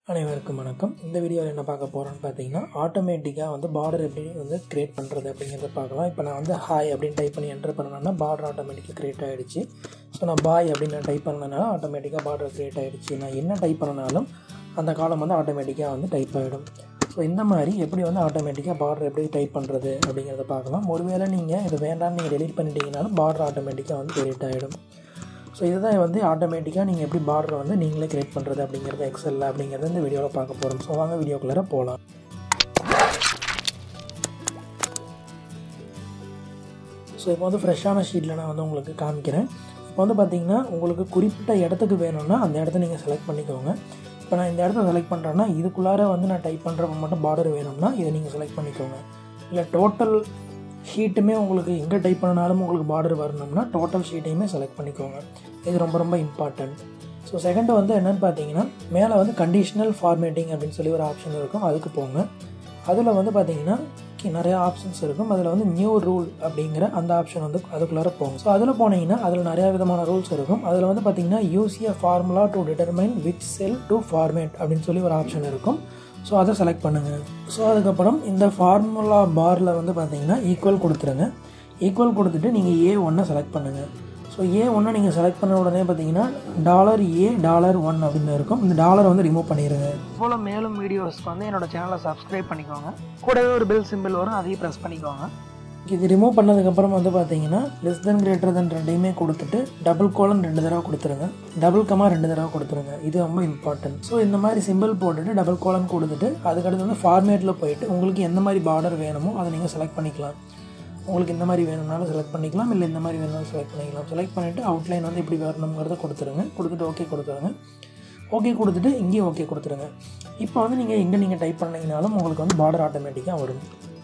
அனைவருக்கும் வணக்கம் இந்த வீடியோவில் என்ன பார்க்க போகிறோன்னு பார்த்தீங்கன்னா ஆட்டோமேட்டிக்காக வந்து பார்டர் எப்படி வந்து கிரியேட் பண்ணுறது அப்படிங்கிறத பார்க்கலாம் இப்போ நான் வந்து ஹாய் அப்படின்னு டைப் பண்ணி என்டர் பண்ணேன்னா பார்டர் ஆட்டோமேட்டிக்காக கிரியேட் ஆகிடுச்சு ஸோ நான் பாய் அப்படின்னு நான் டைப் பண்ணனால ஆட்டோமேட்டிக்காக பார்டர் கிரியேட் ஆகிடுச்சு நான் என்ன டைப் பண்ணனாலும் அந்த காலம் வந்து ஆட்டோமேட்டிக்காக வந்து டைப் ஆகிடும் ஸோ இந்த மாதிரி எப்படி வந்து ஆட்டோமேட்டிக்காக பார்டர் எப்படி டைப் பண்ணுறது அப்படிங்கிறத பார்க்கலாம் ஒருவேளை நீங்கள் இது வேண்டாம்னு நீங்கள் டெலிட் பண்ணிட்டீங்கனாலும் பார்டர் ஆட்டோமேட்டிக்காக வந்து கிரியேட் ஆகிடும் ஸோ இதுதான் வந்து ஆட்டோமேட்டிக்காக நீங்கள் எப்படி பார்டர் வந்து நீங்களே கிரியேட் பண்ணுறது அப்படிங்கிறது எக்ஸலில் அப்படிங்கிறத இந்த வீடியோவில் பார்க்க போகிறோம் ஸோ வாங்க வீடியோக்குள்ளே போகலாம் ஸோ இப்போ வந்து ஃப்ரெஷ்ஷான ஷீட்டில் நான் வந்து உங்களுக்கு காமிக்கிறேன் இப்போ வந்து பார்த்தீங்கன்னா உங்களுக்கு குறிப்பிட்ட இடத்துக்கு வேணும்னா அந்த இடத்த நீங்கள் செலக்ட் பண்ணிக்கோங்க இப்போ நான் இந்த இடத்த செலக்ட் பண்ணுறேன்னா இதுக்குள்ளார வந்து நான் டைப் பண்ணுறப்ப மட்டும் பார்டர் வேணும்னா இதை நீங்கள் செலக்ட் பண்ணிக்கோங்க இல்லை டோட்டல் ஷீட்டுமே உங்களுக்கு எங்கே டைப் பண்ணனாலும் உங்களுக்கு பார்டர் வரணும்னா டோட்டல் ஷீட்டையுமே செலக்ட் பண்ணிக்கோங்க இது ரொம்ப ரொம்ப இம்பார்ட்டன்ட் ஸோ செகண்டு வந்து என்னென்னு பார்த்தீங்கன்னா மேலே வந்து கண்டிஷனல் ஃபார்மேட்டிங் அப்படின்னு சொல்லி ஒரு ஆப்ஷன் இருக்கும் அதுக்கு போங்க அதில் வந்து பார்த்தீங்கன்னா நிறைய ஆப்ஷன்ஸ் இருக்கும் அதில் வந்து நியூ ரூல் அப்படிங்கிற அந்த ஆப்ஷன் வந்து அதுக்குள்ளார போகும் ஸோ அதில் போனீங்கன்னா அதில் நிறையா விதமான ரூல்ஸ் இருக்கும் அதில் வந்து பார்த்தீங்கன்னா use a formula to determine which cell to format அப்படின்னு சொல்லி ஒரு ஆப்ஷன் இருக்கும் ஸோ அதை செலக்ட் பண்ணுங்கள் ஸோ அதுக்கப்புறம் இந்த ஃபார்முலா பாரில் வந்து பார்த்தீங்கன்னா ஈக்குவல் கொடுத்துருங்க ஈக்குவல் கொடுத்துட்டு நீங்கள் ஏ ஒன்றை செலக்ட் பண்ணுங்கள் ஸோ ஏ ஒன்று நீங்கள் செலக்ட் பண்ண உடனே பார்த்தீங்கன்னா டாலர் ஏ டாலர் ஒன் அப்படின்னு இருக்கும் இந்த டாலர் வந்து ரிமூவ் பண்ணிடுங்க போல் மேலும் வீடியோஸ்க்கு வந்து என்னோட சேனலை சப்ஸ்கிரைப் பண்ணிக்கோங்க கூடவே ஒரு பெல் சிம்பிள் வரும் அதையும் ப்ரெஸ் பண்ணிக்கோங்க இது ரிமூவ் பண்ணதுக்கப்புறம் வந்து பார்த்தீங்கன்னா லெஸ் தென் கிரேட்டர் தென் ரெண்டையுமே கொடுத்துட்டு டபுள் கோலன் ரெண்டு தடவை கொடுத்துருங்க டபுள் கமா ரெண்டு தடவை கொடுத்துருங்க இது ரொம்ப இம்பார்ட்டன்ட் ஸோ இந்த மாதிரி சிம்பிள் போட்டுட்டு டபுள் கோலன் கொடுத்துட்டு அதுக்கடுத்து வந்து ஃபார்மேட்டில் போயிட்டு உங்களுக்கு எந்த மாதிரி பார்டர் வேணுமோ அதை நீங்கள் செலக்ட் பண்ணிக்கலாம் உங்களுக்கு இந்த மாதிரி வேணும்னாலும் செலக்ட் பண்ணிக்கலாம் இல்லை இந்த மாதிரி வேணும்னாலும் செலக்ட் பண்ணிக்கலாம் செலக்ட் பண்ணிவிட்டு அவுட்லைன் வந்து இப்படி வரணுங்கிறத கொடுத்துருங்க கொடுத்துட்டு ஓகே கொடுத்துருங்க ஓகே கொடுத்துட்டு இங்கேயும் ஓகே கொடுத்துருங்க இப்போ வந்து நீங்கள் எங்கே நீங்கள் டைப் பண்ணிங்கனாலும் உங்களுக்கு வந்து பார்டர் ஆட்டோமேட்டிக்காக வரும்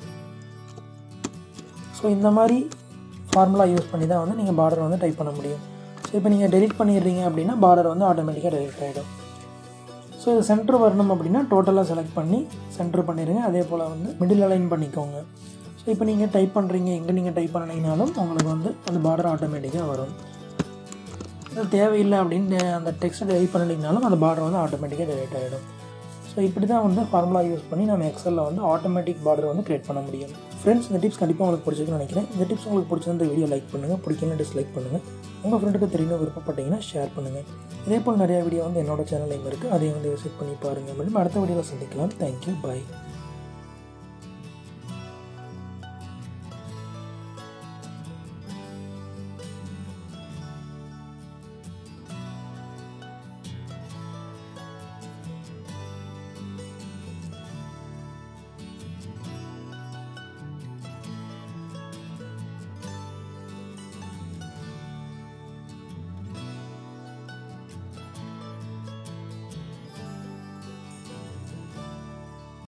ஸோ இந்த மாதிரி ஃபார்முலா யூஸ் பண்ணி தான் வந்து நீங்கள் பார்டர் வந்து டைப் பண்ண முடியும் ஸோ இப்போ நீங்கள் டெலிட் பண்ணிடுறீங்க அப்படின்னா பார்டர் வந்து ஆட்டோமேட்டிக்காக டெலிட் ஆகிடும் ஸோ இது சென்டர் வரணும் அப்படின்னா டோட்டலாக செலக்ட் பண்ணி சென்டர் பண்ணிடுங்க அதே போல் வந்து மிடில் அலைன் பண்ணிக்கோங்க ஸோ இப்போ நீங்கள் டைப் பண்ணுறீங்க எங்கே நீங்கள் டைப் பண்ணிங்கனாலும் உங்களுக்கு வந்து அந்த பார்டர் ஆட்டோமேட்டிக்காக வரும் அது தேவையில்லை அப்படின்னு அந்த டெக்ஸ்ட்டை டெலிட் பண்ணிட்டீங்கனாலும் அந்த பார்டர் வந்து ஆட்டோமேட்டிக்காக டெலிட் ஆகிடும் ஸோ இப்படி தான் வந்து ஃபார்முலா யூஸ் பண்ணி நம்ம எக்ஸலில் வந்து ஆட்டோமேட்டிக் பார்டர் வந்து கிரியேட் பண்ண முடியும் ஃப்ரெண்ட்ஸ் இந்த டிப்ஸ் கண்டிப்பாக உங்களுக்கு பிடிச்சிருக்குன்னு நினைக்கிறேன் இந்த டிப்ஸ் உங்களுக்கு பிடிச்சிருந்த வீடியோ லைக் பண்ணுங்கள் பிடிக்கணும் டிஸ்லைக் பண்ணுங்கள் உங்கள் ஃப்ரெண்டுக்கு தெரியணும் விருப்பப்பட்டீங்கன்னா ஷேர் பண்ணுங்கள் இதே போல் நிறையா வீடியோ வந்து என்னோட சேனல் எங்கே இருக்குது அதையும் வந்து விசிட் பண்ணி பாருங்கள் மற்றும் அடுத்த வீடியோவில் சந்திக்கலாம் தேங்க்யூ பாய்